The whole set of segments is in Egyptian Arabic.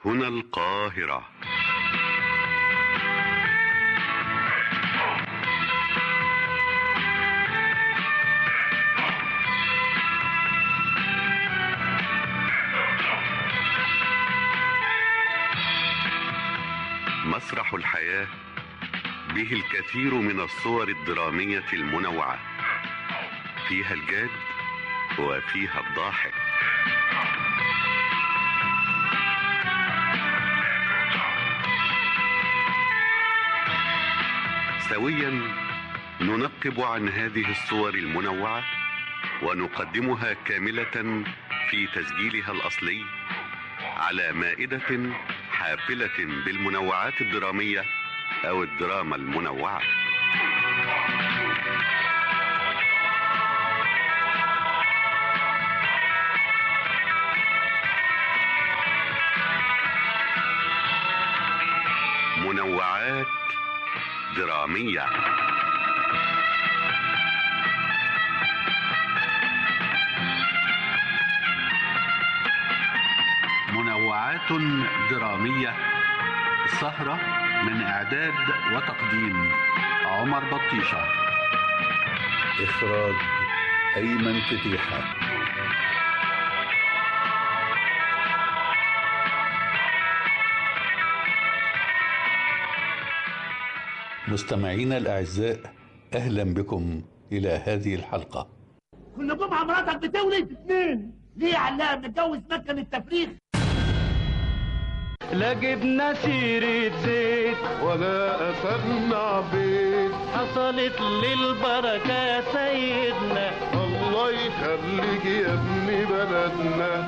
هنا القاهرة مسرح الحياة به الكثير من الصور الدرامية المنوعة فيها الجاد وفيها الضاحك سويا ننقب عن هذه الصور المنوعة ونقدمها كاملة في تسجيلها الأصلي على مائدة حافلة بالمنوعات الدرامية أو الدراما المنوعة منوعات درامية منوعات درامية السهرة من إعداد وتقديم عمر بطيشة إخراج أيمن فتيحة مستمعينا الأعزاء أهلا بكم إلى هذه الحلقة كل جمعة مراتك بتولد اتنين ليه يا علام متجوز مكن التفريغ لا جبنا سيرة زيت ولا أسمع بيت حصلت للبركة يا سيدنا الله يخليك يا ابن بلدنا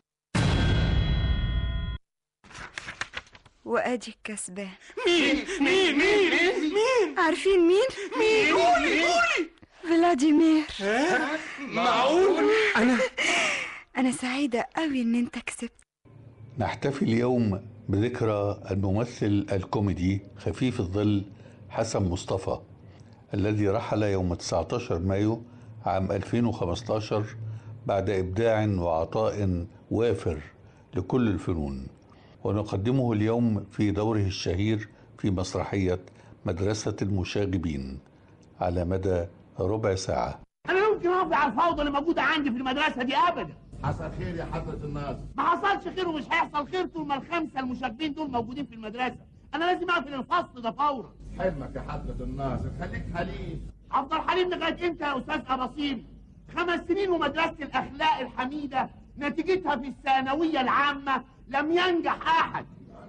وادي الكسبان مين مين مين مين عارفين مين مين قولي قولي فلاديمير معقول انا انا سعيده قوي ان انت كسبت نحتفل اليوم بذكرى الممثل الكوميدي خفيف الظل حسن مصطفى الذي رحل يوم 19 مايو عام 2015 بعد إبداع وعطاء وافر لكل الفنون ونقدمه اليوم في دوره الشهير في مسرحية مدرسة المشاغبين على مدى ربع ساعة انا لا يمكن اقضي على الفوضى اللي موجوده عندي في المدرسه دي ابدا حصل خير يا حضرة الناس ما حصلش خير ومش هيحصل خير طول ما الخمسه المشاغبين دول موجودين في المدرسه انا لازم اقفل الفصل ده فورا حلمك يا حضرة الناس خليك حليم افضل حليم لغايه امتى يا استاذ اباصيل خمس سنين ومدرسه الاخلاق الحميده نتيجتها في الثانويه العامه لم ينجح احد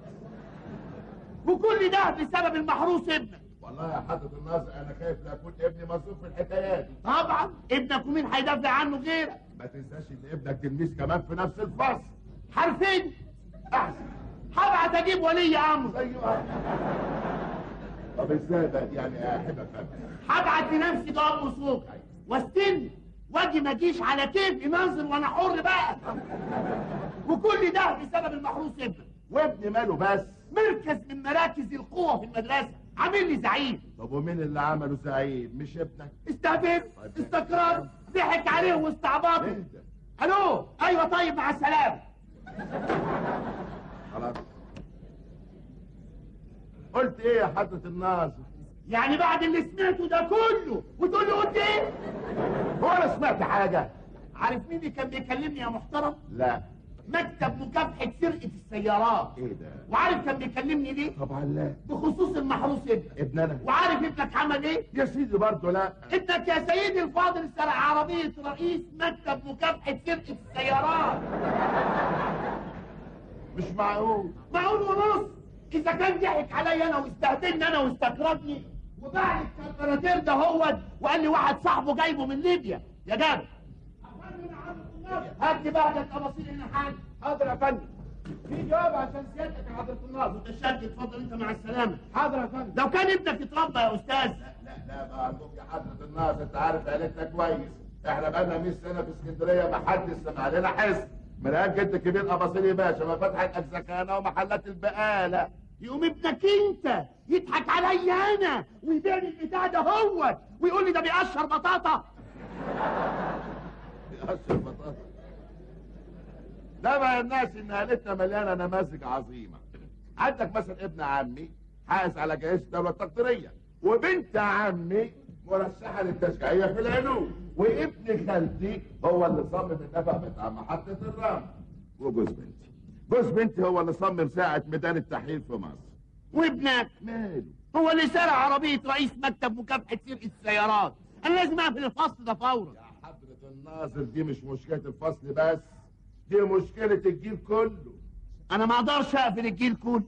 وكل ده بسبب المحروس ابنك والله يا حضرة الناس أنا خايف لا أكون ابني مصروف في الحكايات دي طبعا ابنك ومين هيدافع عنه غيرك ما تنساش إن ابنك تلميذ كمان في نفس الفصل حرفين أحسن هبعت اجيب ولي امر أيوه طب إزاي بقى يعني أحب أفهم هبعت لنفسي جواب وصوت واستنى واجي ما اجيش على كيفي ننظر وانا حر بقى وكل ده بسبب المحروس ابنك وابني ماله بس مركز من مراكز القوة في المدرسة عامل لي زعيم طب ومين اللي عمله سعيد مش ابنك استهبل استقرار ضحك عليه واستعباطه اهدى الو ايوه طيب مع السلامة خلاص قلت ايه يا حضرة الناس يعني بعد اللي سمعته ده كله وتقول لي قلت ايه هو انا سمعت حاجة عارف مين اللي كان بيكلمني يا محترم لا مكتب مكافحة سرقة السيارات ايه ده وعارف كان بيكلمني ليه طبعا لا بخصوص المحروس ابنك ابن انا وعارف ابنك عمل ايه يا سيدي برضه لا ابنك يا سيدي الفاضل سرق عربية رئيس مكتب مكافحة سرقة السيارات مش معقول معقول ونص اذا كان ضحك عليا انا واستهدلني انا واستكرهني وباع الكربراتير ده هو وقال لي واحد صاحبه جايبه من ليبيا يا جابر هات لي بقى ده التفاصيل هنا حاجه حاضر يا فندم في جواب عشان سيادتك يا حضرة الناظر متشكر اتفضل انت مع السلامة حاضر يا فندم لو كان ابنك اتربى يا استاذ لا لا ما عندك يا حضرة الناس انت عارف عيلتنا كويس احنا بقالنا 100 سنة في اسكندرية ما حدش سمع لنا حزب من ايام جد كبير اباصيلي باشا ما فتحت اجزخانة ومحلات البقالة يقوم ابنك انت يضحك عليا انا ويبيع لي البتاع ده هو ويقول لي ده بيقشر بطاطا يقشر بطاطا لا ما الناس ان عيلتنا مليانة نماذج عظيمة عندك مثلا ابن عمي حائز على جائزه الدوله التقديريه وبنت عمي مرشحه للتشجيعيه في العلوم وابن خالتي هو اللي صمم النفق بتاع محطه الرمل وجوز بنتي جوز بنتي هو اللي صمم ساعه ميدان التحرير في مصر وابنك ماله هو اللي سرق عربية رئيس مكتب مكافحة سرقة السيارات أنا لازم أقفل الفصل ده فورا يا حضرة الناظر دي مش مشكلة الفصل بس دي مشكلة الجيل كله أنا ما أقدرش أقفل الجيل كله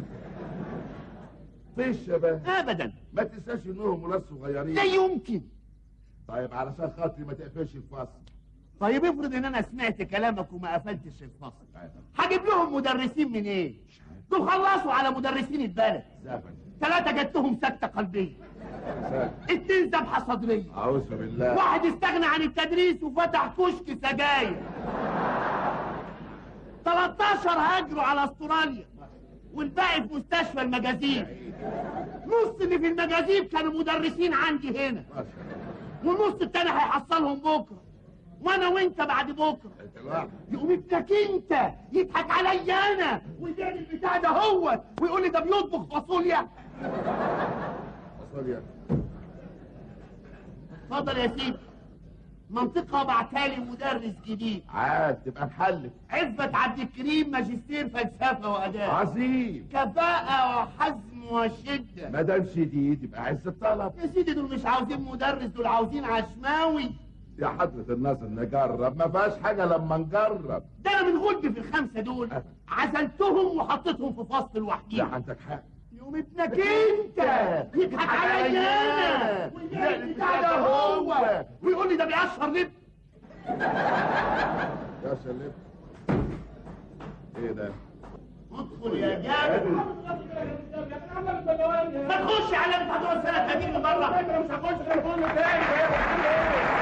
في الشباب أبدا ما تنساش انهم ولاد صغيرين لا يمكن طيب علشان خاطري ما تقفلش الفصل طيب افرض إن أنا سمعت كلامك وما قفلتش الفصل هجيب لهم مدرسين من إيه؟ دول خلصوا على مدرسين البلد زفن ثلاثة جاتهم سكتة قلبية اتنين ذبحة صدرية اعوذ بالله واحد استغنى عن التدريس وفتح كشك سجاير 13 هاجروا على استراليا والباقي في مستشفى المجازيب نص اللي في المجازيب كانوا مدرسين عندي هنا والنص التاني هيحصلهم بكره وانا وانت بعد بكره انت الواحد يقوم ابنك انت يضحك عليا انا ويبيع لي البتاع ده هو ويقول لي ده بيطبخ فاصوليا فصل يا اتفضل يا سيدي منطقة بعتالي مدرس جديد عاد تبقى محلك عفت عبد الكريم ماجستير فلسفة وأداب عظيم كفاءة وحزم وشدة ما دام شديد يبقى عز الطلب يا سيدي دول مش عاوزين مدرس دول عاوزين عشماوي يا حضرة الناظر نجرب ما فيهاش حاجة لما نجرب ده أنا من غلب في الخمسة دول عزلتهم وحطيتهم في فصل لا لوحديهم عندك حق يوم ابنك انت يضحك عليا انا ويبيع لي البتاع ده هو ويقول لي ده بيقشر لب يا سلام ايه ده ادخل يا جابر ما تخش على اللي هتقعد سنه 30 من بره انا مش هخش غير كل تاني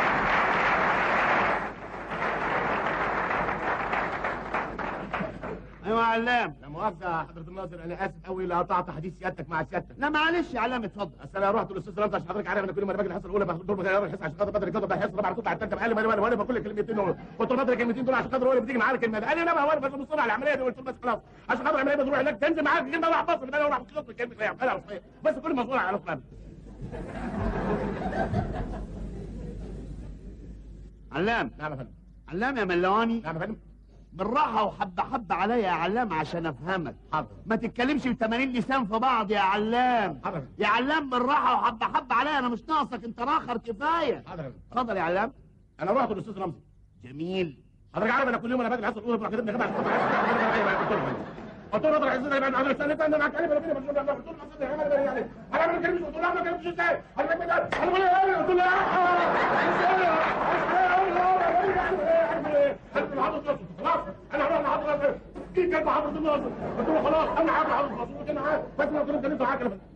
ايوه يا علام لا مؤاخذة يا حضرة الناظر أنا آسف أوي اللي قطعت حديث سيادتك مع سيادتك لا معلش يا علام اتفضل أصل أنا رحت للأستاذ رمزي عشان حضرتك عارف أنا كل ما أنا باجي الحصة الأولى باخد بغير الحصة عشان خاطر بدري كده الحصة طبعا تطلع الثالثة بقى وانا وانا وانا بقول الكلمتين دول قلت له بدري الكلمتين دول عشان خاطر هو اللي بتيجي معانا الكلمة دي قال لي أنا بقى وانا بس مصر على العملية دي قلت له بس خلاص عشان خاطر العملية بتروح هناك تنزل معاك الكلمة راح بص انا راح بص الكلمة يا انا رسمية بس كل مسؤول على الكلام علام نعم يا فندم علام يا ملواني نعم يا فندم بالراحة وحبة حبة عليا يا علام عشان افهمك حاضر ما تتكلمش ب 80 لسان في بعض يا علام حاضر يا علام بالراحة وحبة حبة عليا انا مش ناقصك انت راخر كفاية حاضر يا فندم. اتفضل يا علام أنا رحت للأستاذ رمزي جميل حضرتك عارف انا كل يوم انا باجي الحصه الاولى بروح كاتب لي كده عشان خاطر عايز قلت له نظر عزيز انا انا استنيت انا معاك انا بيني قلت له قلت له قلت له انا يعني انا ما بتكلمش قلت له ما بتكلمش ازاي انا ما انا بقول ايه قلت له خلاص انا هروح لحضرتك كيف كان حضرتك الناظر قلت له خلاص انا هروح لحضرتك قلت له معاك بس ما كنت كلمت معاك انا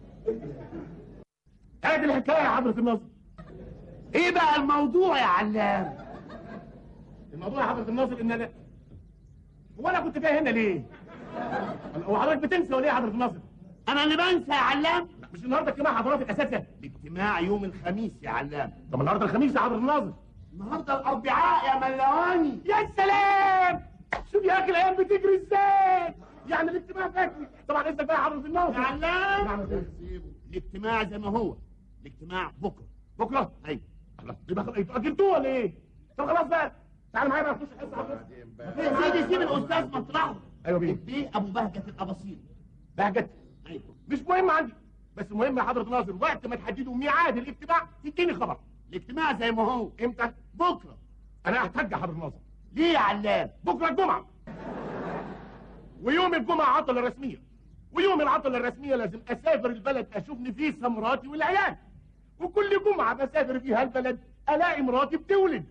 هذه الحكايه يا حضره الناظر ايه بقى الموضوع يا علام الموضوع يا حضرة الناظر ان انا هو انا كنت جاي هنا ليه؟ هو حضرتك بتنسى ولا ايه يا حضرة الناظر؟ انا اللي بنسى يا علام مش النهارده اجتماع حضرات الاساتذه الاجتماع يوم الخميس يا علام طب النهارده الخميس يا حضرة الناظر النهارده الاربعاء يا ملواني يا سلام شوف يا اخي الايام بتجري ازاي يعني الاجتماع فاتني طبعا انت بقى يا حضرة يا الناظر علام نعم يا سيدي. الاجتماع زي ما هو الاجتماع بكره بكره ايوه الله يبقى خلاص انتوا اجلتوه ولا ايه؟ طب خلاص بقى تعال معايا بقى نخش الحصه حضرتك يا سيدي سيب الاستاذ مطرحه ايوه بيه البيه ابو بهجه الاباصير بهجت ايوه مش مهم عندي بس المهم يا حضرة الناظر وقت ما تحددوا ميعاد الاجتماع تديني خبر الاجتماع زي ما هو امتى؟ بكره انا هحتاج يا حضرة الناظر ليه يا علام بكره الجمعه ويوم الجمعه عطله رسميه ويوم العطله الرسميه لازم اسافر البلد اشوف نفيسه مراتي والعيال وكل جمعه بسافر فيها البلد الاقي مراتي بتولد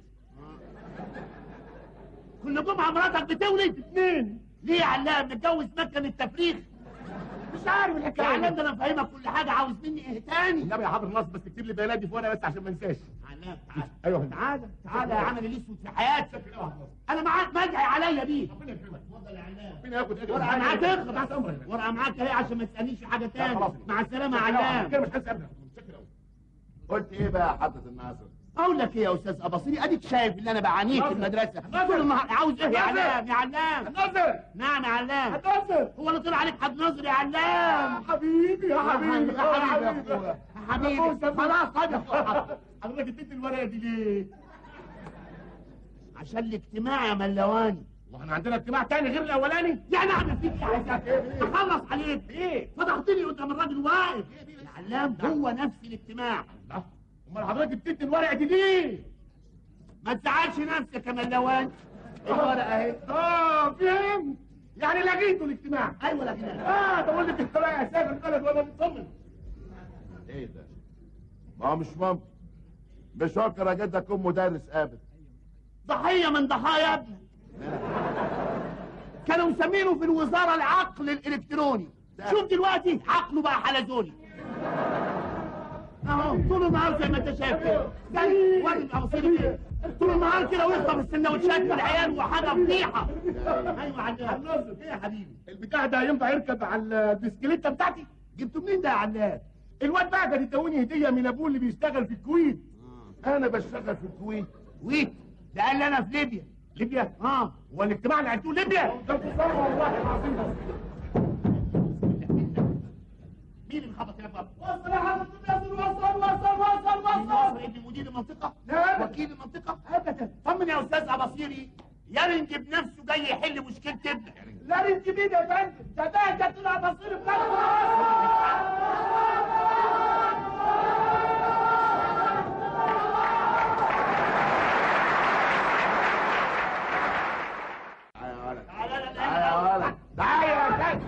كل جمعه مراتك بتولد اثنين ليه يا علام متجوز مكن التفريغ مش عارف يا الحكايه علام دي. ده انا فاهمك كل حاجه عاوز مني ايه تاني النبي يا حضر الناس بس تكتب لي بيانات دي في ورقه بس عشان ما انساش علام تعالى ايوه تعالى تعالى يا عمل الاسود في حياتك انا معاك مدعي عليا بيه اتفضل يا علام ربنا ياخد اجر ورقه معاك تحت اخلص امرك ورقه معاك اهي عشان ما تسالنيش في حاجه لا، خلاص. تاني مع السلامه يا كده علام مش هنسى ابدا متشكر قوي قلت ايه بقى يا حضرة الناظر اقول لك ايه يا استاذ اباصيري اديك شايف اللي انا بعانيه في المدرسه طول النهار عاوز ايه يا علام يا علام ناصر نعم يا علام ناصر هو اللي طلع عليك حد ناظر يا علام حبيبي يا حبيبي يا حبيبي يا اخويا يا حبيبي خلاص طيب يا أخويا. حضرتك اديتني الورقه دي ليه؟ عشان الاجتماع يا ملواني والله احنا عندنا اجتماع تاني غير الاولاني يعني اعمل فيك يا عايزك اخلص عليك ايه؟ فضحتني قدام الراجل واقف يا علام هو نفس الاجتماع لا امال حضرتك اديتني الورقه دي ليه؟ ما تزعلش نفسك يا ملوان الورقه اهي اه فهمت يعني لغيتوا الاجتماع ايوه لكن اه تقول لي الاجتماع يا سافر البلد وانا مطمن ايه ده؟ ما هو مش ممكن مش فاكر اجد اكون مدرس ابدا ضحيه من ضحايا ابنك كانوا مسمينه في الوزاره العقل الالكتروني شوف دلوقتي عقله بقى حلزوني اهو طول النهار زي ما انت شايف كده جاي واجب ابصير كده طول النهار كده ويخطف السندوتشات من العيال وحاجه فضيحه ايوه يا علام ايه يا حبيبي البتاع ده ينفع يركب على البسكليته بتاعتي جبته منين ده يا علام الواد بقى ده ادوني هديه من ابوه اللي بيشتغل في الكويت انا بشتغل في الكويت ويت ده قال لي انا في ليبيا ليبيا اه هو الاجتماع اللي عندوه ليبيا ده انتصار والله العظيم مين اللي خبط يا بابا وصل يا حضرة الناصر وصل وصل وصل مين وصل ابن مدير المنطقه لا. وكيل المنطقه ابدا طمن يا استاذ اباصيري يرنج بنفسه جاي يحل مشكله ابنك لا انت مين يا فندم ده ده ده طلع بصير بنفسه تعالى يا ولد تعالى لا تعالى يا ولد تعالى يا فندم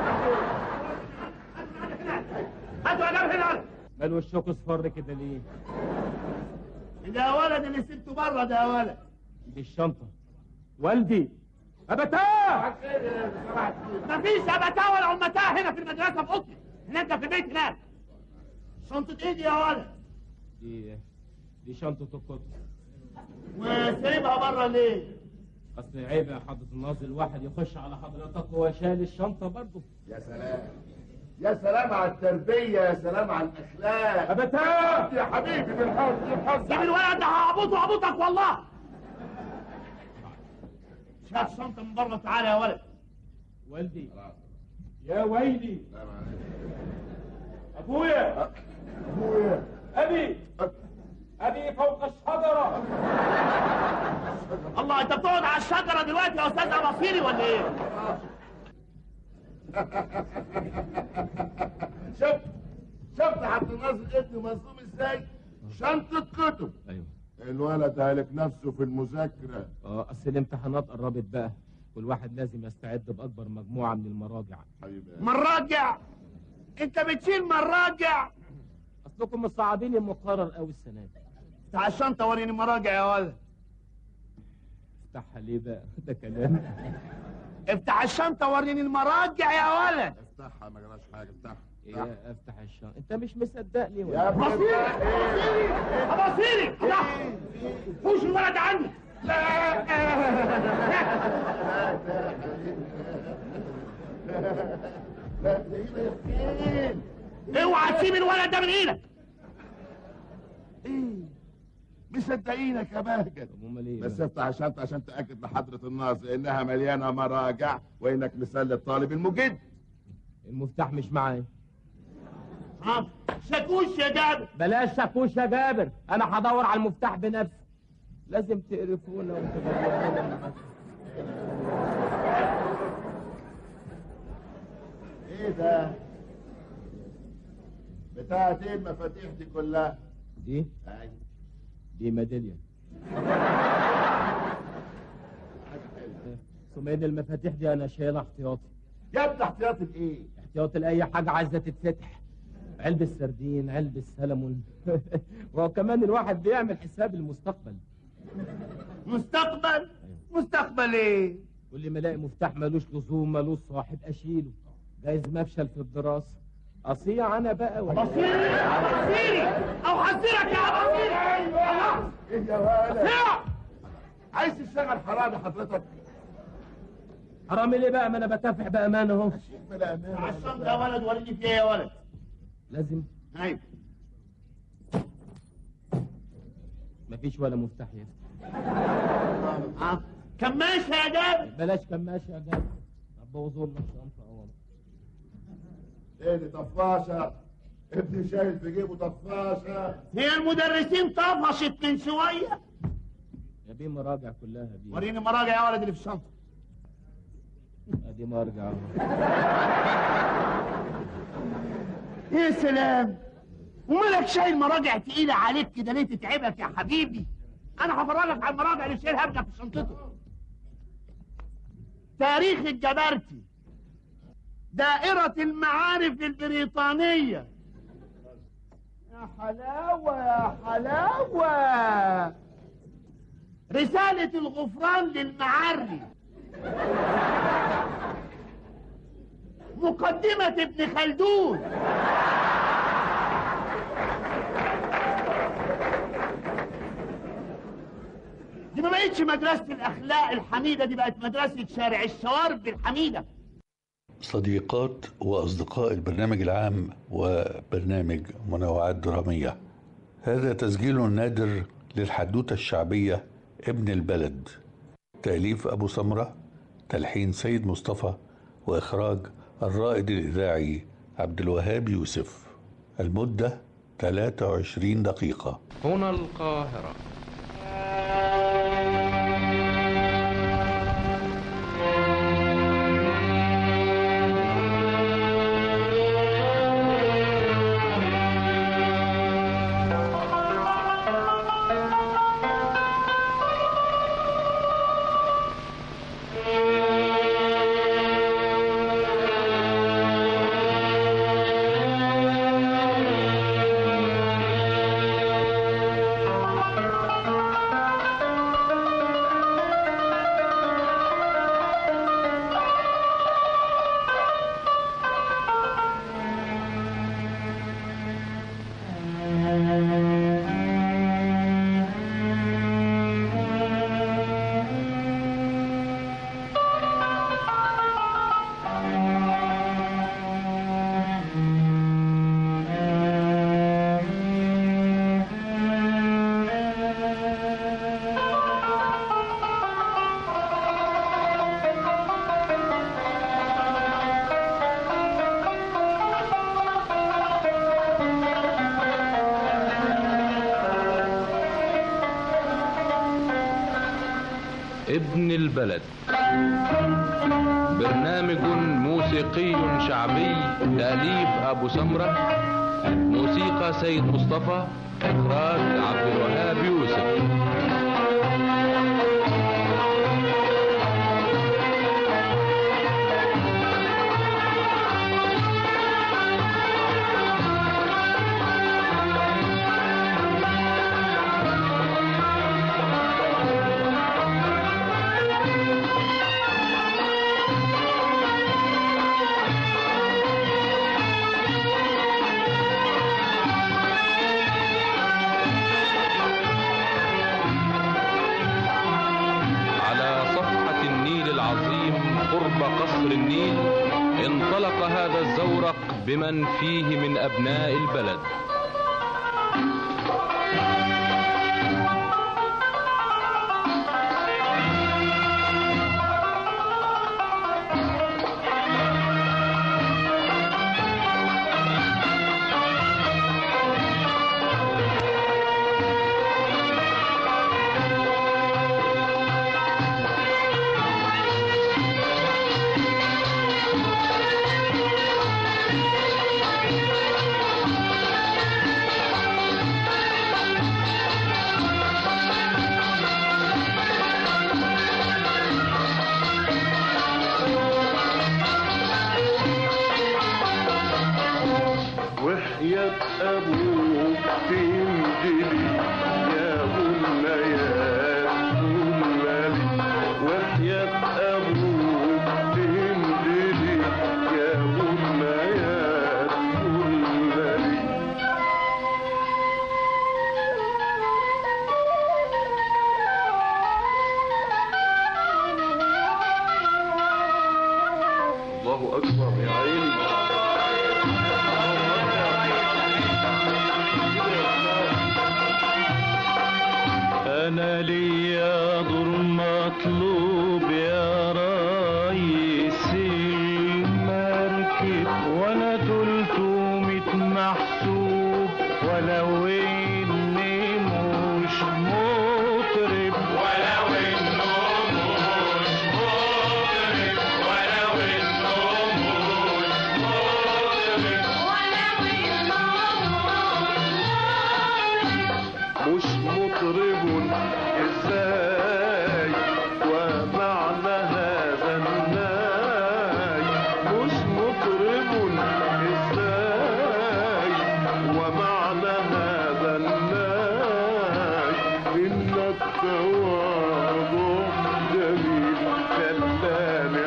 هاتوا ادم هنا مال وشك اصفر كده ليه؟ ده يا ولد اللي سبته بره ده يا ولد دي الشنطة والدي أبتاه مفيش ابتاه ولا امتاه هنا في المدرسه في اوضتي هناك في البيت هناك شنطه ايه دي يا ولد دي دي شنطة الكتب وسايبها بره ليه أصل عيب يا حضرة الناظر الواحد يخش على حضرتك وهو شايل الشنطة برضه يا سلام يا سلام على التربية يا سلام على الأخلاق ابتاه يا حبيبي بالحظ بالحظ سيب الولد ده هعبطه هعبطك والله شاف شنطه من بره تعالى يا ولد والدي يا ويلي ابويا أبويا ابي ابي فوق الشجره الله انت بتقعد على الشجره دلوقتي يا استاذ اباصيري ولا ايه شفت شفت عبد الناصر ابني مظلوم ازاي شنطة كتب أيوه الولد هالك نفسه في المذاكرة اه أصل الامتحانات قربت بقى والواحد لازم يستعد بأكبر مجموعة من المراجع حبيبي مراجع انت بتشيل مراجع أصلكم مصعبين المقرر أوي السنة دي بتاع الشنطه وريني المراجع يا ولد افتحها ليه بقى ده كلام افتح الشنطه وريني المراجع يا ولد افتحها ما جراش حاجة افتحها ايه افتح الشنطة انت مش مصدقني يا ولا ابني اباصيري افتح. اباصيري الله فوش الولد عني اوعى تسيب الولد ده من ايدك ايه مصدقينك يا بهجت طب امال ايه بس بقى؟ افتح الشنطة عشان تأكد لحضرة الناظر انها مليانة مراجع وانك مسلي الطالب المجد المفتاح مش معايا ها شاكوش يا جابر بلاش شاكوش يا جابر انا هدور على المفتاح بنفسي لازم تقرفونا وتغيرونا ايه ده بتاعت ايه المفاتيح دي كلها دي أيوة. دي ميدالية سمين المفاتيح دي انا شايلها احتياطي يا ابني احتياطي ايه احتياطي لاي حاجة عايزة تتفتح علبة سردين علبة سلمون وكمان الواحد بيعمل حساب المستقبل مستقبل مستقبل ايه واللي ما لاقي مفتاح ملوش لزوم ملوش صاحب اشيله جايز مفشل في الدراسة اصيع انا بقى ولا بصيري بصيري او حذرك يا بصيري الله ايه يا ولد سيع عايز تشتغل حرامي حضرتك حرامي ليه بقى ما انا بكافح بامانه اهو شيخ بلا امان على الشنطه يا ولد وريني فيها يا ولد لازم ايوه مفيش ولا مفتاح يفتح آه. كماشة يا جابر بلاش كماشة يا جدع هتبوظوا لنا الشنطة أهو. ايه دي طفاشه ابني شايل في جيبه طفاشه هي المدرسين طفشت من شوية يا بيه مراجع كلها بيه وريني مراجع يا ولد اللي في الشنطة ادي مرجع أهو. يا سلام ومالك شايل مراجع تقيلة عليك كده ليه تتعبك يا حبيبي انا هفرجك على المراجع اللي شايلها ابنك في شنطته تاريخ الجبرتي دائرة المعارف البريطانية يا حلاوة يا حلاوة رسالة الغفران للمعري مقدمة ابن خلدون دي ما بقتش مدرسة الأخلاق الحميدة دي بقت مدرسة شارع الشوارب الحميدة صديقات وأصدقاء البرنامج العام وبرنامج منوعات درامية هذا تسجيل نادر للحدوتة الشعبية ابن البلد تأليف أبو سمرة تلحين سيد مصطفى وإخراج الرائد الإذاعي عبد الوهاب يوسف المدة 23 دقيقة هنا القاهرة ابن البلد برنامج موسيقي شعبي تأليف أبو سمرة موسيقى سيد مصطفى إخراج عبد الوهاب يوسف على صفحة النيل العظيم قرب قصر النيل انطلق هذا الزورق بمن فيه من أبناء البلد وحياة أبوك تنجلي يا بنيات كلالي وحياة أبوك تنجلي يا بنيات كلالي الله أكبر يا عيني الله أكبر وانا تلتمت محسوب ولو اني مش مطرب ولو انه مش مطرب ولو انه مش مش مطرب ازاي ومعنى هذا الناي مش مطرب ازاي ومعنى هذا الناي ان التواضع جميل خلاني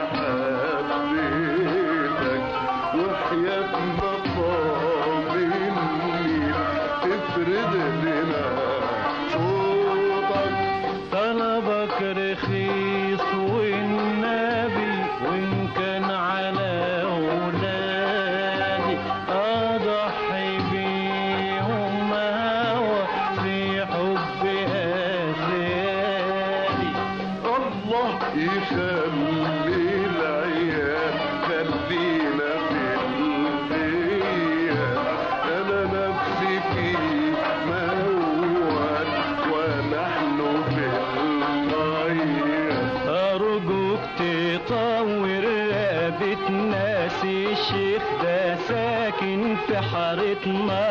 حبيتك وحياة مقام النيل تفرد لنا صوتك طلبك رخيص والنبي وان كان على اولادي اضحي بيهم هوى في حب اسيادي الله يخلي العيال خلينا في البيت انا نفسي فيه موال ونحن في المية ارجوك تطور رقبة ناس الشيخ ده ساكن في حارتنا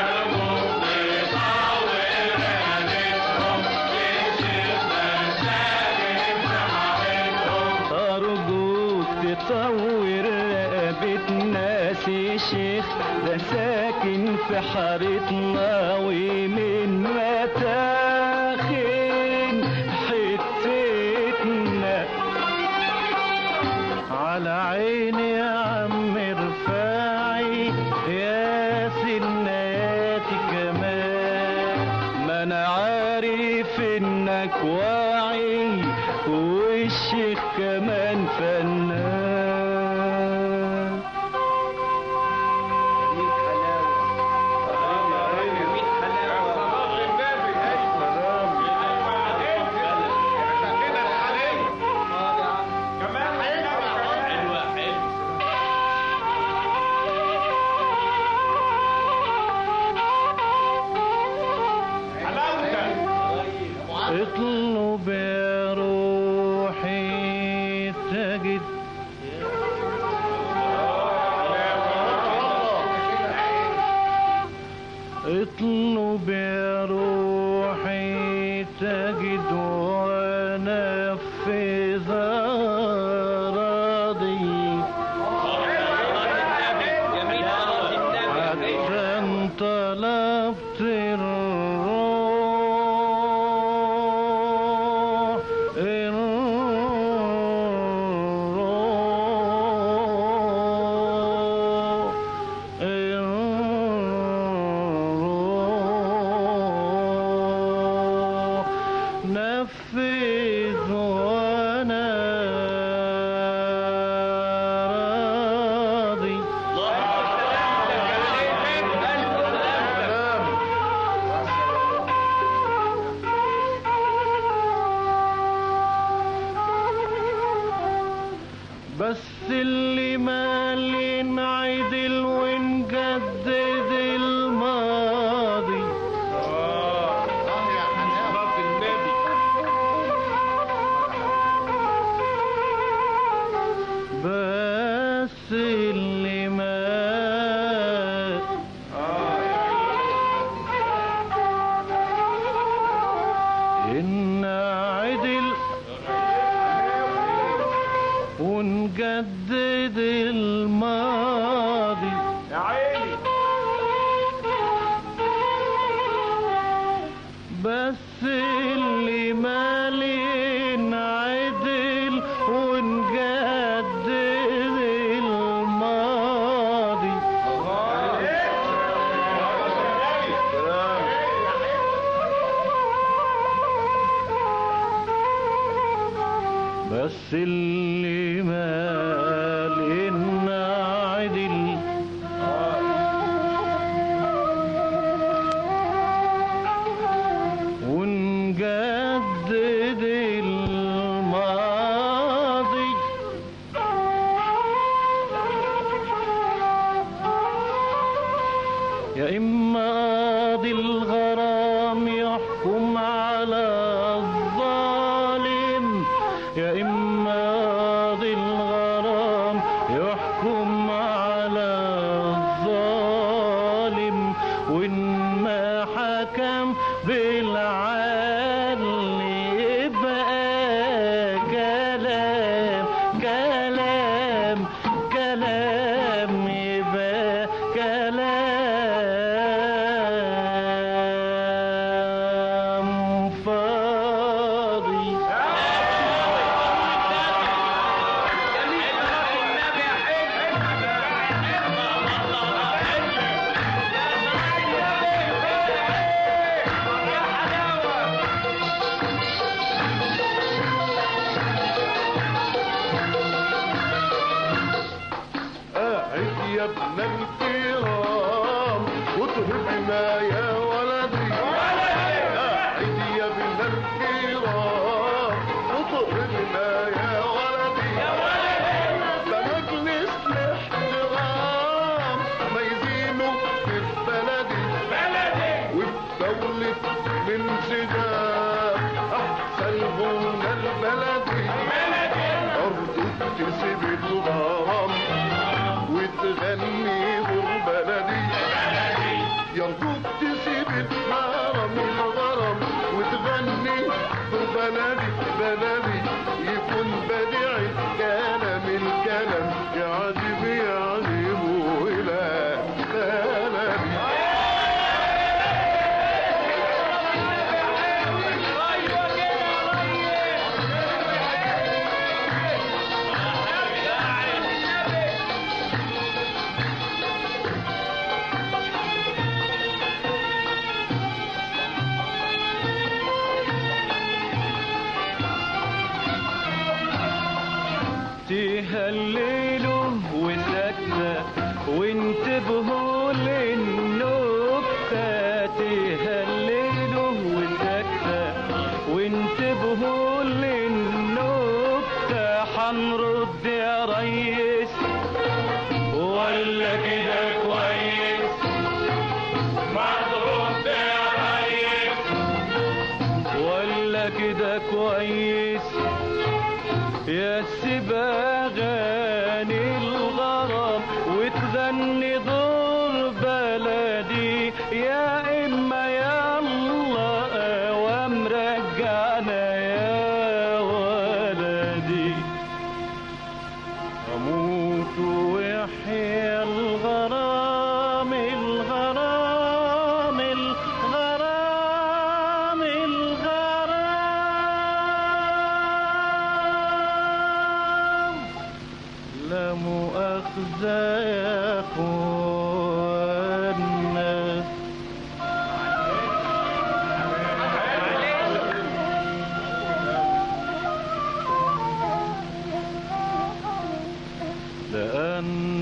أرجوك تطور رقبة ناس الشيخ ده ساكن في حارتنا ومن متاخن حتتنا على عيني يا عم رفاعي يا سناتي كمان ما انا عارف انك واعي والشيخ كمان فنان اطلب يا روحي تجد اطلب يا روحي تجد ونفذ راضي عشان طلبت الروح الروح الروح نفذ وانا راضي بس اللي مالي نعدل ونجدد الماضي بس اللي مات إن عدل ونجدد الماضي يا عيني بس اللي مالي نعدل ونجدد الماضي بس اللي مال نعدل ونجدد الماضي يا إما قاضي الغرام يحكم على الظالم يا إما قاضي الغرام يحكم على الظالم وإن ما حكم بالعدل يبقى كلام كلام كلام يبقى كلام فاضي قاعد يا ابن الكرام وتهبنا يا ولدي قاعد يا ابن الكرام وتهبنا يا ولدي ده مجلس الاحترام ما يزينه في بلدي وفي دولة الانسجام احسن هنا البلدي ارض تسيب الغرام وتغني بلدي يرجوك تسيب الغرام الغرام وتغني بلدي بلدي يكون بديع الكلام الكلام يعجب يعجب إلى بلدي تهللوا وسكتة وانتبهوا للنكتة تهللوا وسكتة وانتبهوا للنكتة حنرد يا ريس ولا كده كويس ما ترد يا ريس ولا كده كويس يا سباغاني الغرام وتغني دور بلدي يا إما يا الله ومرجعنا يا ولدي أموت ويحيى الغرام الغرام الغرام الغرام لا مؤاخذة يا أخوانا لأن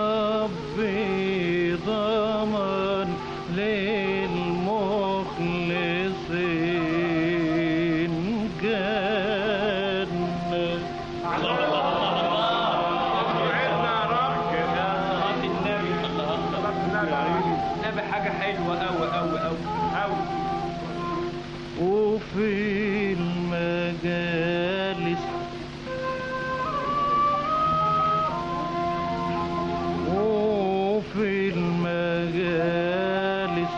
ربي ضمن للمخلصين جنة النبي حاجة حلوة أوي أوي أوي أوي وفي المجالس وفي المجالس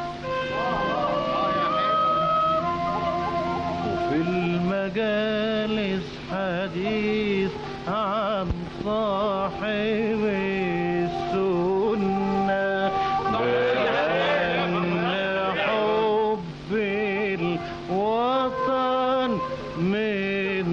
وفي المجالس حديث عن صاحب السنة بأن حب الوطن من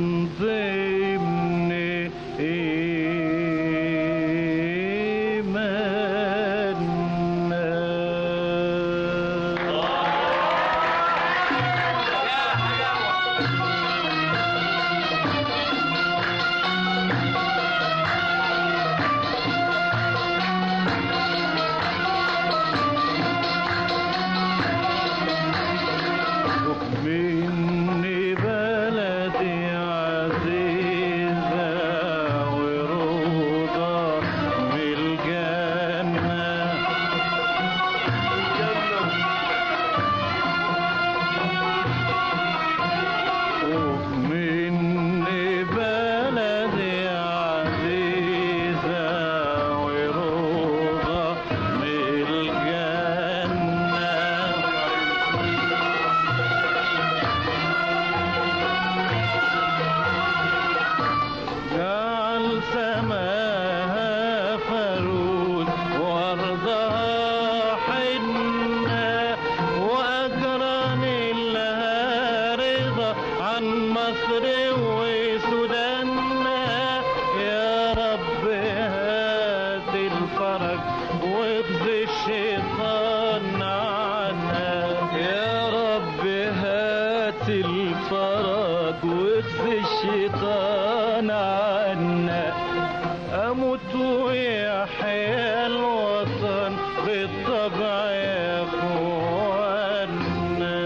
واخزي الشيطان عنا يا رب هات الفرج واخزي الشيطان عنا اموت ويحيى الوطن بالطبع يا اخوانا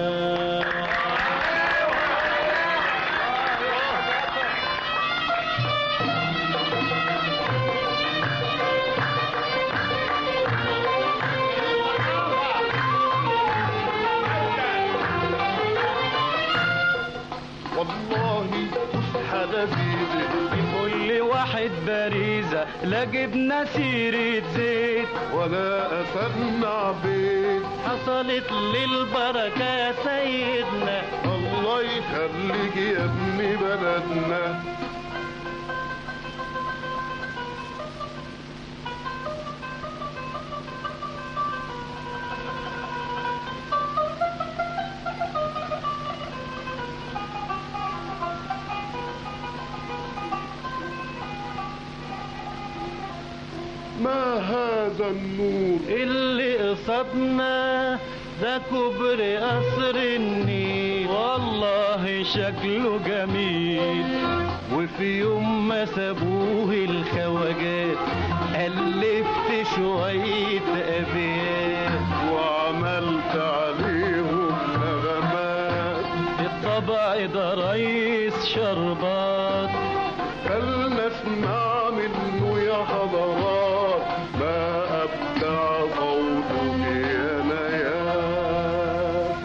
والله فسحة لذيذة لكل واحد باريزة لا جبنا سيرة زيت ولا أسمع بيت حصلت للبركة يا سيدنا الله يخليك يا ابن بلدنا ما هذا النور اللي قصدنا ده كبر قصر النيل والله شكله جميل وفي يوم ما سابوه الخواجات ألفت شوية أبيات وعملت عليهم نغمات الطبع ده رئيس شربات فلنسمع منه يا حضرات ما أبدع صوته يا نيات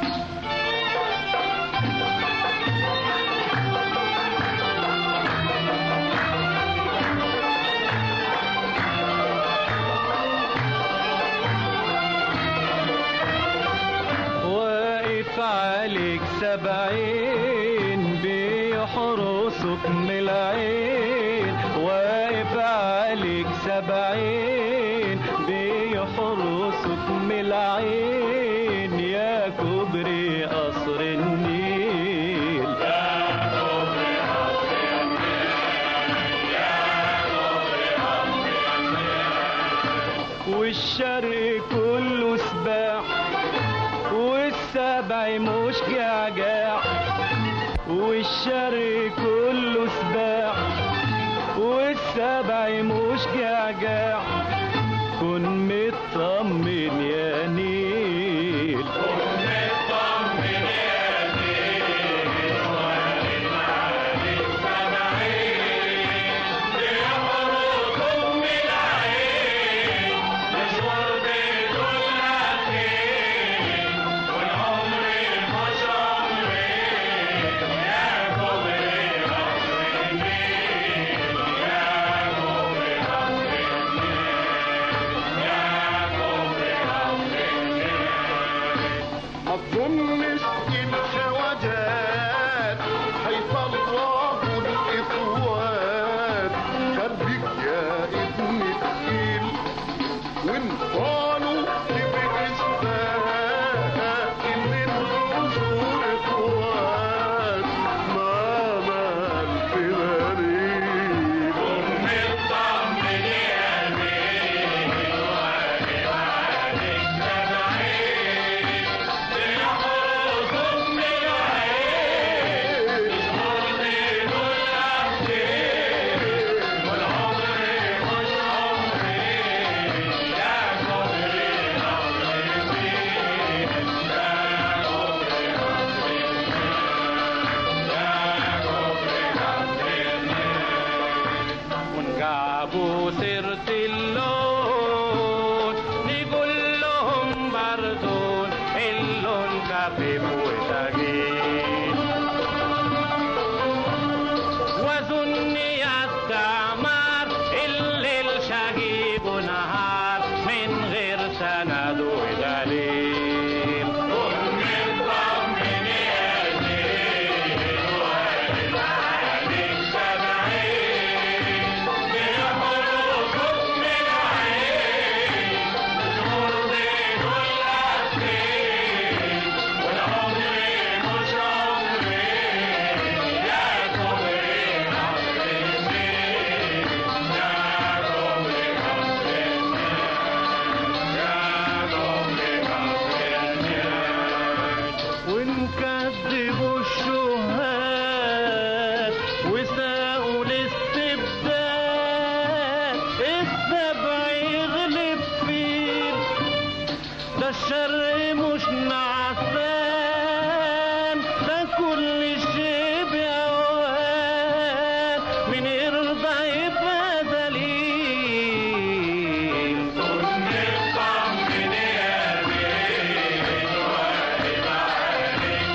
واقف عليك سبعين بيحرسك من العين واقف عليك سبعين بيحرسك من العين يا كبري قصر النيل والشرق كله سباح والسبع مش جعجاع والشرق كله سباح والسبع مش جعجاع كن مطمن يا نيل ما تظنش الخواجات هيطلعوا الاخوات خليك يا ابن التقيل وان قالوا تبقى ان الرسول اخوات ما مال في غريب ونجابوا سيرة اللون نقول لهم بردون اللون خفيف وثقيل وظن يا التعمار الليل شهيب ونهار من غير سند ودليل الشرق مش نعسان ده كل شيء بأوان من يرضى يبقى ذليل كن الطمن يا بيت واقف عليك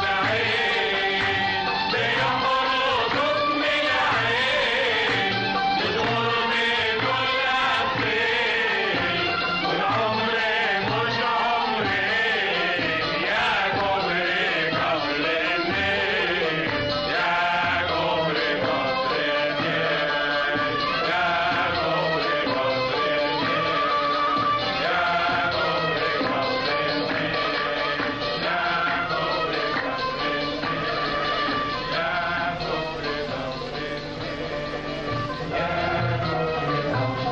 سبعين بيخرجوك من العين بتغر كل أسفين والعمر مش عمري يا كوبري قبل النيل يا كوبري قصر النيل يا كوبري قصر النيل يا كوبري قصر النيل يا كوبري قصر النيل يا كوبري قصر النيل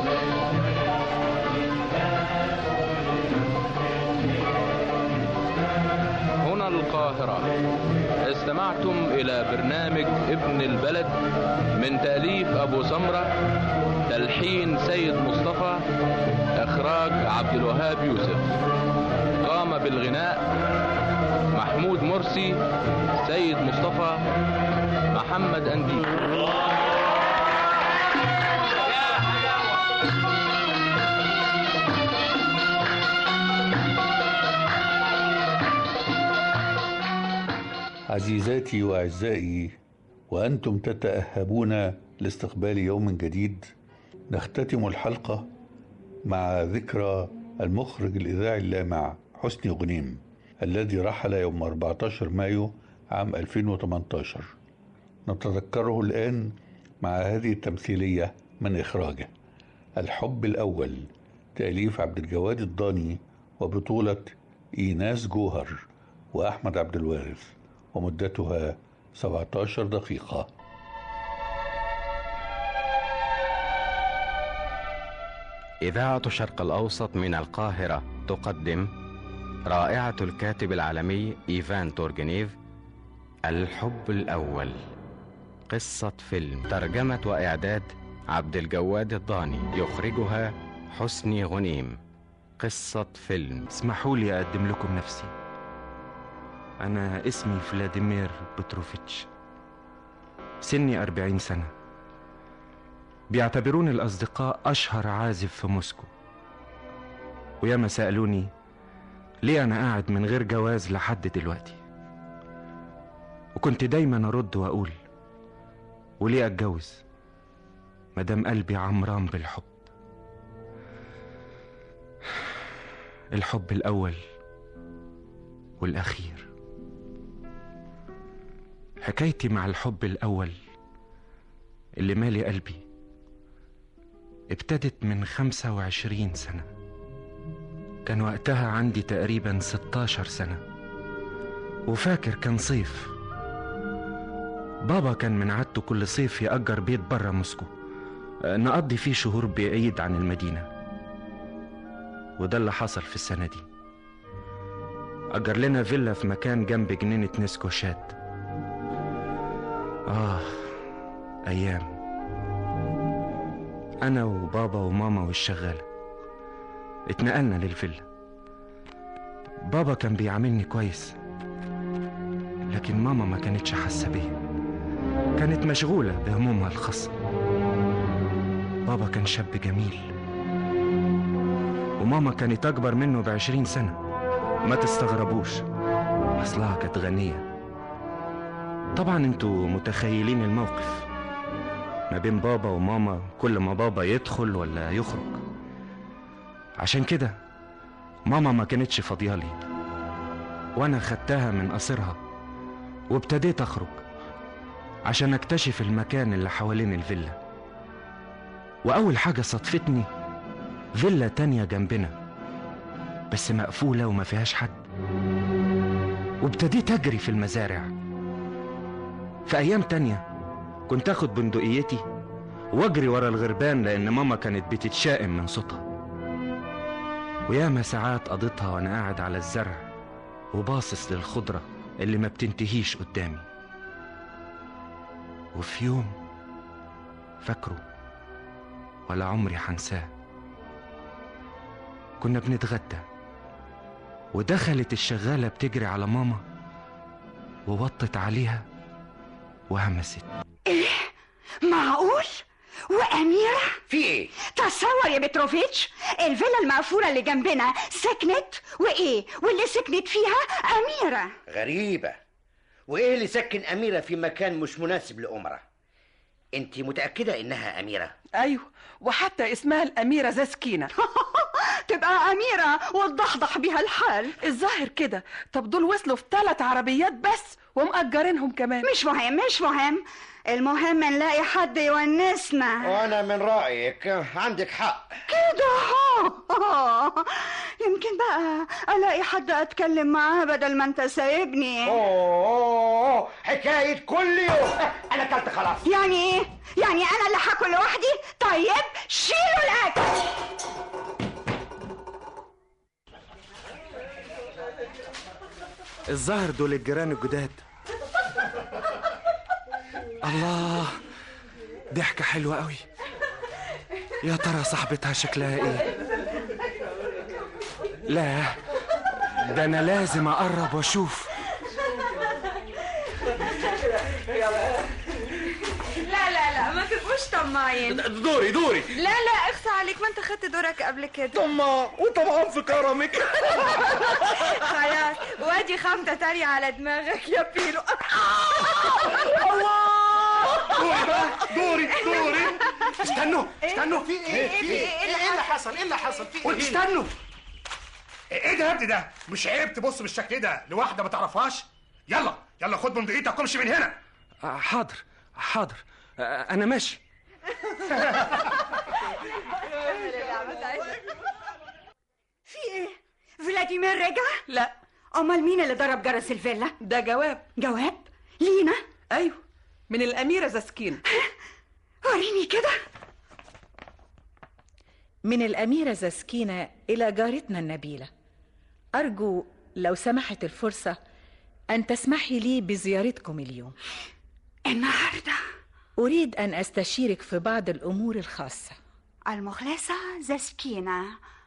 هنا القاهرة استمعتم إلى برنامج ابن البلد من تأليف أبو سمرة تلحين سيد مصطفى إخراج عبد الوهاب يوسف قام بالغناء محمود مرسي سيد مصطفى محمد أنديب عزيزاتي واعزائي وانتم تتاهبون لاستقبال يوم جديد نختتم الحلقه مع ذكرى المخرج الاذاعي اللامع حسني غنيم الذي رحل يوم 14 مايو عام 2018 نتذكره الان مع هذه التمثيليه من اخراجه الحب الاول تاليف عبد الجواد الضاني وبطوله ايناس جوهر واحمد عبد الوارث ومدتها 17 دقيقة إذاعة شرق الأوسط من القاهرة تقدم رائعة الكاتب العالمي إيفان تورجنيف الحب الأول قصة فيلم ترجمة وإعداد عبد الجواد الضاني يخرجها حسني غنيم قصة فيلم اسمحوا لي أقدم لكم نفسي أنا اسمي فلاديمير بتروفيتش سني أربعين سنة بيعتبروني الأصدقاء أشهر عازف في موسكو وياما سألوني ليه أنا قاعد من غير جواز لحد دلوقتي وكنت دايما أرد وأقول وليه أتجوز مدام قلبي عمران بالحب الحب الأول والأخير حكايتي مع الحب الأول اللي مالي قلبي ابتدت من خمسة وعشرين سنة كان وقتها عندي تقريبا ستاشر سنة وفاكر كان صيف بابا كان من عادته كل صيف يأجر بيت برا موسكو نقضي فيه شهور بعيد عن المدينة وده اللي حصل في السنة دي أجر لنا فيلا في مكان جنب جنينة نسكو شات آه أيام أنا وبابا وماما والشغالة اتنقلنا للفيلا بابا كان بيعاملني كويس لكن ماما ما كانتش حاسة بيا كانت مشغولة بهمومها الخاصة بابا كان شاب جميل وماما كانت أكبر منه بعشرين سنة ما تستغربوش أصلها كانت غنية طبعا انتوا متخيلين الموقف ما بين بابا وماما كل ما بابا يدخل ولا يخرج عشان كده ماما ما كانتش فاضيالي وانا خدتها من قصرها وابتديت اخرج عشان اكتشف المكان اللي حوالين الفيلا واول حاجة صدفتني فيلا تانية جنبنا بس مقفولة وما فيهاش حد وابتديت اجري في المزارع في ايام تانية كنت اخد بندقيتي واجري ورا الغربان لان ماما كانت بتتشائم من صوتها وياما ساعات قضيتها وانا قاعد على الزرع وباصص للخضرة اللي ما بتنتهيش قدامي وفي يوم فاكره ولا عمري حنساه كنا بنتغدى ودخلت الشغالة بتجري على ماما ووطت عليها وهمست ايه معقول وأميرة في ايه تصور يا بتروفيتش الفيلا المقفولة اللي جنبنا سكنت وإيه واللي سكنت فيها أميرة غريبة وايه اللي سكن اميرة في مكان مش مناسب لأمرة انت متأكدة انها اميرة ايوه وحتى اسمها الاميره زسكينه تبقى أميرة وتضحضح بيها الحال الظاهر كده طب دول وصلوا في ثلاث عربيات بس ومأجرينهم كمان مش مهم مش مهم المهم نلاقي حد يونسنا وانا من رأيك عندك حق كده ها. يمكن بقى الاقي حد اتكلم معاه بدل ما انت سايبني اوه حكاية كل يوم انا اكلت خلاص يعني ايه يعني انا اللي هاكل لوحدي طيب شيلوا الاكل الظاهر دول الجيران الجداد الله ضحكة حلوة قوي يا ترى صاحبتها شكلها ايه لا ده انا لازم اقرب واشوف لا لا لا ما تبقوش طماعين دوري دوري لا لا اخصى عليك ما انت خدت دورك قبل كده طماع وطبعا في كرمك خلاص وادي خمسة تانية على دماغك يا بيلو دوري بقى دوري دوري استنوا استنوا في ايه في ايه ايه اللي حصل ايه اللي حصل في ايه استنوا ايه ده يا ابني ده مش عيب تبص بالشكل ده لواحده ما تعرفهاش يلا يلا خد من دقيقتك وامشي من هنا آه، حاضر حاضر آه، انا ماشي في ايه فلاديمير رجع لا امال مين اللي ضرب جرس الفيلا ده جواب جواب لينا ايوه من الاميره زسكينه وريني كده من الأميرة زسكينة إلى جارتنا النبيلة أرجو لو سمحت الفرصة أن تسمحي لي بزيارتكم اليوم النهاردة أريد أن أستشيرك في بعض الأمور الخاصة المخلصة زسكينة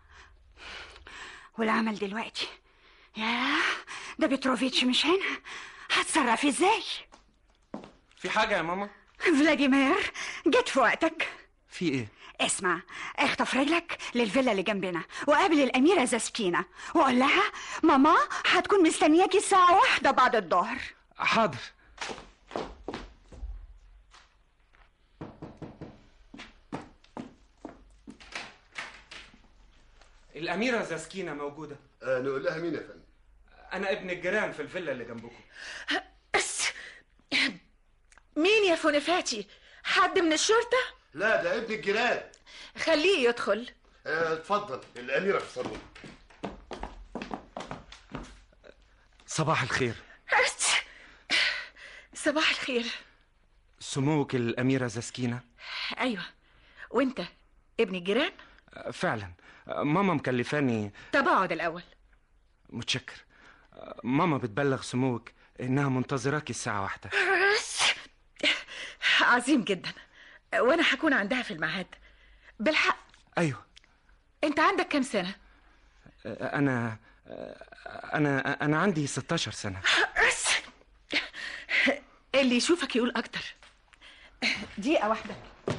والعمل دلوقتي ياه ده بتروفيتش مش هنا هتصرف ازاي في حاجة يا ماما فلاديمير جيت في وقتك في ايه اسمع اخطف رجلك للفيلا اللي جنبنا وقابل الأميرة زسكينة وقول لها ماما هتكون مستنياكي الساعة واحدة بعد الظهر حاضر الأميرة زسكينة موجودة آه نقول لها مين يا فندم أنا ابن الجيران في الفيلا اللي جنبكم مين يا فونفاتي حد من الشرطة لا ده ابن الجيران خليه يدخل آه اتفضل الأميرة في الصالون صباح الخير صباح الخير سموك الأميرة زسكينة أيوة وانت ابن الجيران فعلا ماما مكلفاني طب اقعد الأول متشكر ماما بتبلغ سموك إنها منتظراكي الساعة واحدة عظيم جدا وانا هكون عندها في الميعاد بالحق أيوة انت عندك كام سنة أنا أنا أنا عندي 16 سنة اللي يشوفك يقول اكتر دقيقة واحدة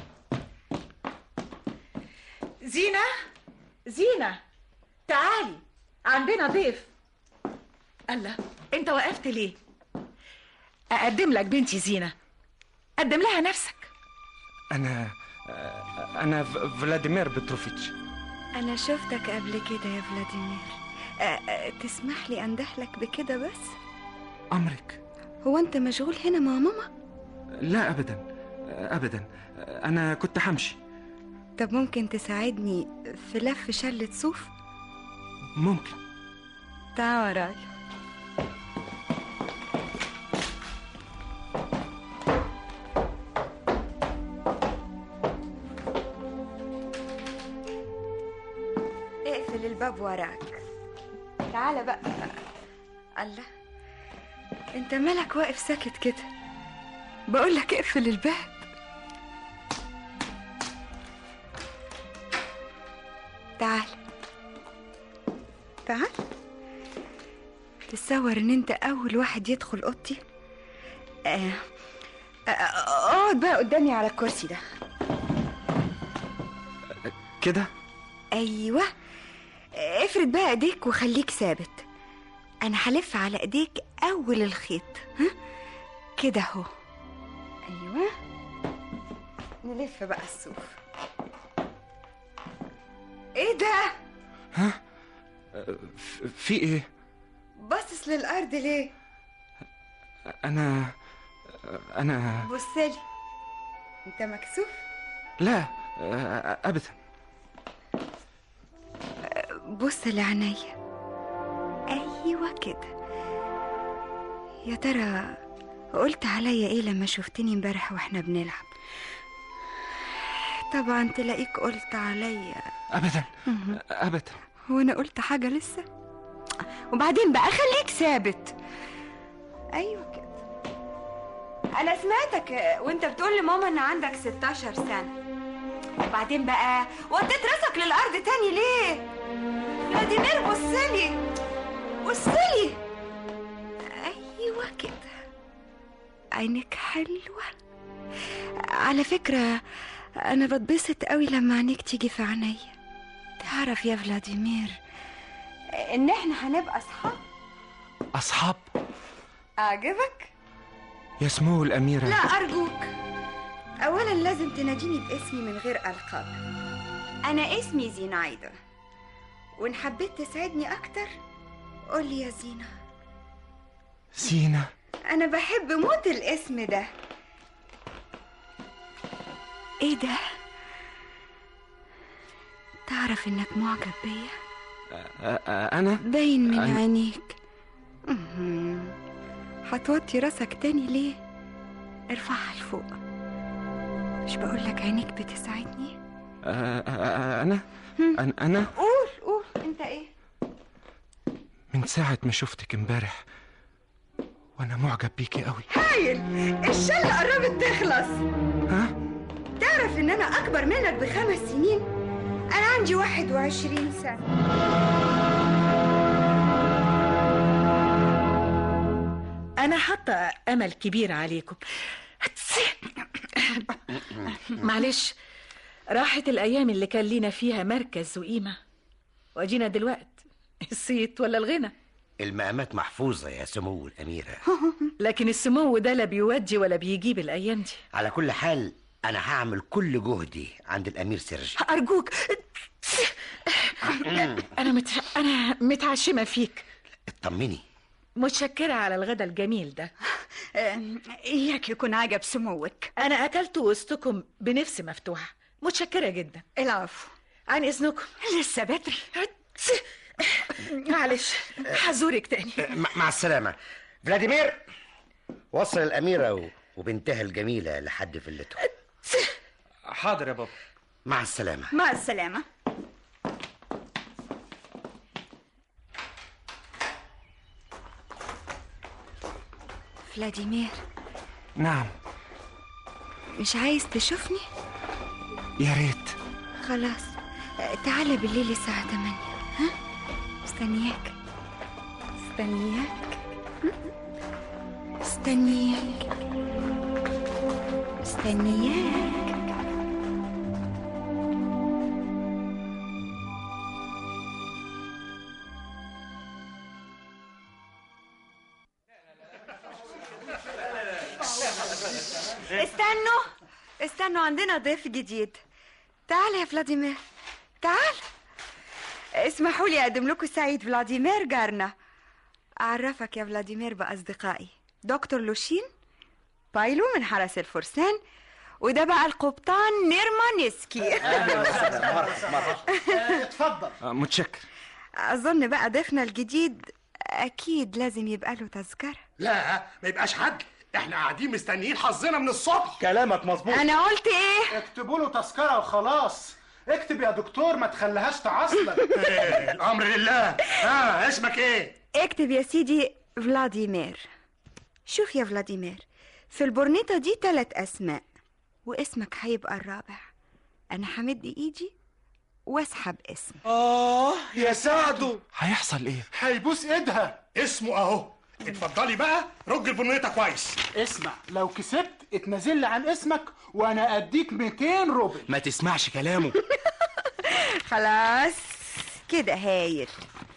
زينة زينة تعالي عندنا ضيف الله انت وقفت ليه اقدم لك بنتي زينة قدم لها نفسك أنا أنا ف- فلاديمير بتروفيتش أنا شفتك قبل كده يا فلاديمير أ- أ- تسمح لي أندهلك بكده بس أمرك هو أنت مشغول هنا مع ماما لا أبدا أبدا أنا كنت همشي طب ممكن تساعدني في لف شلة صوف ممكن تعال ورايا اقفل الباب وراك تعال بقى الله انت مالك واقف ساكت كده بقول لك اقفل الباب تعال تعال تتصور ان انت اول واحد يدخل اوضتي آه، آه، اقعد بقى قدامي على الكرسي ده كده ايوه افرد بقى ايديك وخليك ثابت انا هلف على ايديك اول الخيط ها كده اهو ايوه نلف بقى الصوف ايه ده ها ف- في ايه باصص للارض ليه انا انا بصلي انت مكسوف لا ابدا بص لعينيا ايوه كده يا ترى قلت عليا ايه لما شفتني امبارح واحنا بنلعب طبعا تلاقيك قلت عليا ابدا ابدا وانا قلت حاجه لسه وبعدين بقى خليك ثابت ايوه كده انا سمعتك وانت بتقول لماما ان عندك 16 سنه وبعدين بقى وديت راسك للارض تاني ليه فلاديمير بصلي بصلي ايوه كده عينك حلوه على فكره انا بتبسط قوي لما عينيك تيجي في عينيا تعرف يا فلاديمير ان احنا هنبقى اصحاب اصحاب اعجبك يا سمو الاميره لا ارجوك اولا لازم تناديني باسمي من غير القاب انا اسمي زينايدا وان حبيت تسعدني اكتر قولي يا زينة زينه انا بحب موت الاسم ده ايه ده تعرف انك معجب بيا أ- أ- انا باين من أنا- عينيك مهم. هتوطي راسك تاني ليه ارفعها لفوق مش بقولك عينيك بتساعدني أ- أ- أ- انا انا انا قول قول انت ايه من ساعه ما شفتك امبارح وانا معجب بيكي قوي هايل الشلة قربت تخلص ها تعرف ان انا اكبر منك بخمس سنين انا عندي واحد وعشرين سنة أنا حاطة أمل كبير عليكم معلش راحت الأيام اللي كان لينا فيها مركز وقيمة وأجينا دلوقت الصيت ولا الغنى المقامات محفوظة يا سمو الأميرة لكن السمو ده لا بيودي ولا بيجيب الأيام دي على كل حال أنا هعمل كل جهدي عند الأمير سيرجي أرجوك أنا مت... أنا متعشمة فيك اطمني متشكرة على الغدا الجميل ده إياك يكون عجب سموك أنا أكلت وسطكم بنفس مفتوحة متشكرة جدا العفو عن إذنكم لسه بدري معلش هزورك تاني مع مع السلامة فلاديمير وصل الأميرة و- وبنتها الجميلة لحد فيلته حاضر يا بابا مع السلامة مع السلامة فلاديمير نعم مش عايز تشوفني يا ريت خلاص تعالى بالليل الساعة 8 ها مستنياك مستنياك مستنياك مستنياك استنوا استنوا عندنا ضيف جديد تعال يا فلاديمير تعال اسمحوا لي اقدم لكم السيد فلاديمير جارنا اعرفك يا فلاديمير باصدقائي دكتور لوشين بايلو من حرس الفرسان وده بقى القبطان نيرمانيسكي اتفضل آه، متشكر اظن بقى ضيفنا الجديد اكيد لازم يبقى له تذكره لا ما يبقاش حد احنا قاعدين مستنيين حظنا من الصبح كلامك مظبوط انا قلت ايه اكتبوا له تذكره وخلاص اكتب يا دكتور ما تخليهاش تعصلك الامر لله ها اسمك ايه اكتب يا سيدي فلاديمير شوف يا فلاديمير في البورنيطة دي تلات أسماء واسمك هيبقى الرابع أنا همد إيدي واسحب اسمي اه يا سعده هيحصل ايه هيبوس ايدها اسمه اهو اتفضلي بقى رج البنيطه كويس اسمع لو كسبت اتنازل لي عن اسمك وانا اديك 200 روبل ما تسمعش كلامه خلاص كده هايل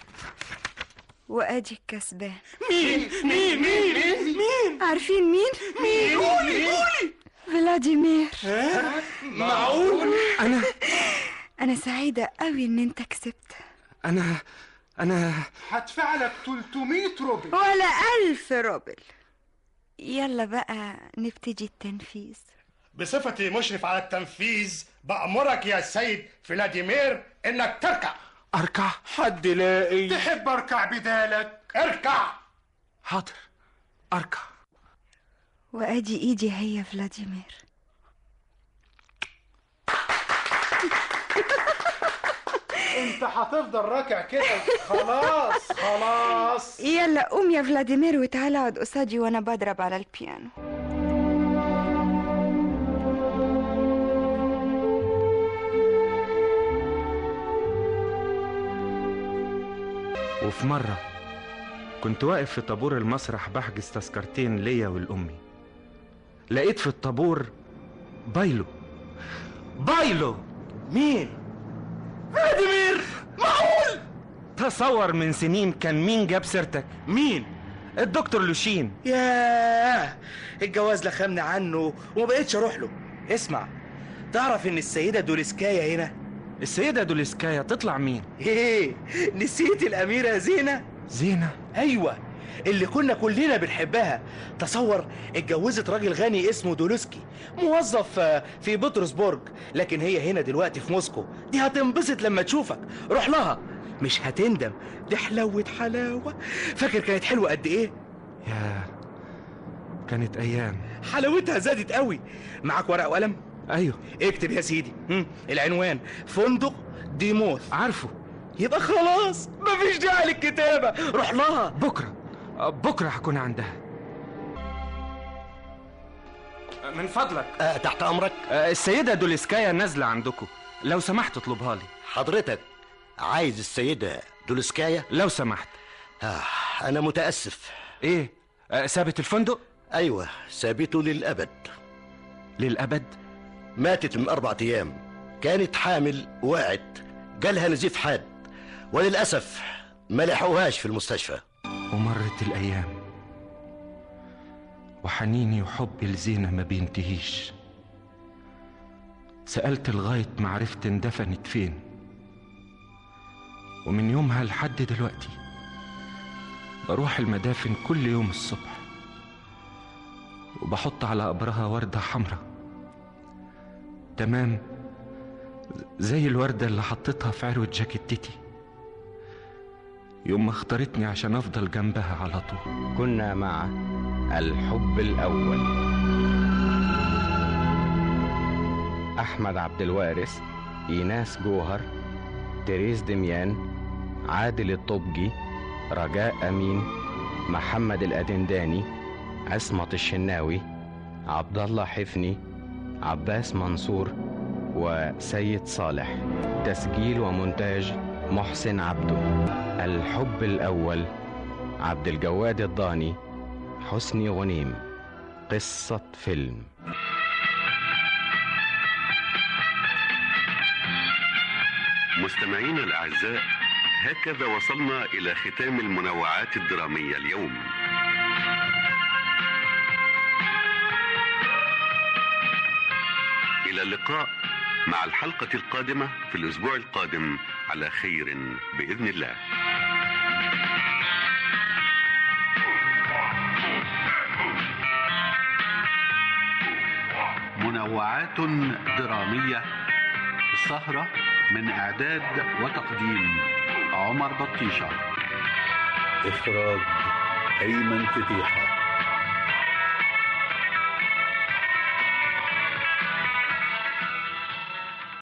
وادي الكسبان مين مين مين مين عارفين مين مين قولي قولي فلاديمير معقول انا انا سعيدة قوي ان انت كسبت انا انا هدفع لك 300 روبل ولا ألف روبل يلا بقى نبتدي التنفيذ بصفتي مشرف على التنفيذ بأمرك يا سيد فلاديمير انك تركع اركع حد لاقي تحب اركع بدالك اركع حاضر اركع وادي ايدي هي فلاديمير انت هتفضل راكع كده خلاص خلاص يلا قوم يا فلاديمير وتعالى اقعد قصادي وانا بضرب على البيانو وفي مرة كنت واقف في طابور المسرح بحجز تذكرتين ليا والأمي لقيت في الطابور بايلو بايلو مين فلاديمير معقول تصور من سنين كان مين جاب سيرتك مين الدكتور لوشين ياه الجواز لخمني عنه وما بقتش اروح له اسمع تعرف ان السيدة دولسكايا هنا السيدة دولسكايا تطلع مين ايه نسيت الاميرة زينة زينة ايوه اللي كنا كلنا بنحبها تصور اتجوزت راجل غني اسمه دولوسكي موظف آه، في بطرسبورج لكن هي هنا دلوقتي في موسكو دي هتنبسط لما تشوفك روح لها مش هتندم دي حلاوة حلاوة فاكر كانت حلوة قد ايه يا كانت أيام حلاوتها زادت قوي معاك ورقة وقلم أيوه اكتب يا سيدي هم، العنوان فندق ديموث عارفه يبقى خلاص مفيش داعي للكتابة روح لها بكرة بكرة هكون عندها من فضلك أه تحت امرك آه، السيدة دولسكايا نازلة عندكم لو سمحت اطلبها لي حضرتك عايز السيدة دولسكايا لو سمحت آه انا متاسف ايه آه، سابت الفندق ايوه سابته للابد للابد ماتت من اربع ايام كانت حامل وقعت جالها نزيف حاد وللاسف ما لحقوهاش في المستشفى ومرت الأيام وحنيني وحبي لزينة ما بينتهيش سألت لغاية ما عرفت اندفنت فين ومن يومها لحد دلوقتي بروح المدافن كل يوم الصبح وبحط على قبرها وردة حمراء تمام زي الوردة اللي حطيتها في عروة جاكيتتي يوم ما اختارتني عشان افضل جنبها على طول كنا مع الحب الأول أحمد عبد الوارث إيناس جوهر تريز دميان عادل الطبجي رجاء أمين محمد الأدنداني عصمت الشناوي عبد الله حفني عباس منصور وسيد صالح تسجيل ومونتاج محسن عبده الحب الأول عبد الجواد الضاني حسني غنيم قصة فيلم مستمعينا الأعزاء هكذا وصلنا إلى ختام المنوعات الدرامية اليوم إلى اللقاء مع الحلقة القادمة في الأسبوع القادم على خير بإذن الله منوعات درامية السهرة من إعداد وتقديم عمر بطيشة إخراج أيمن فتيحة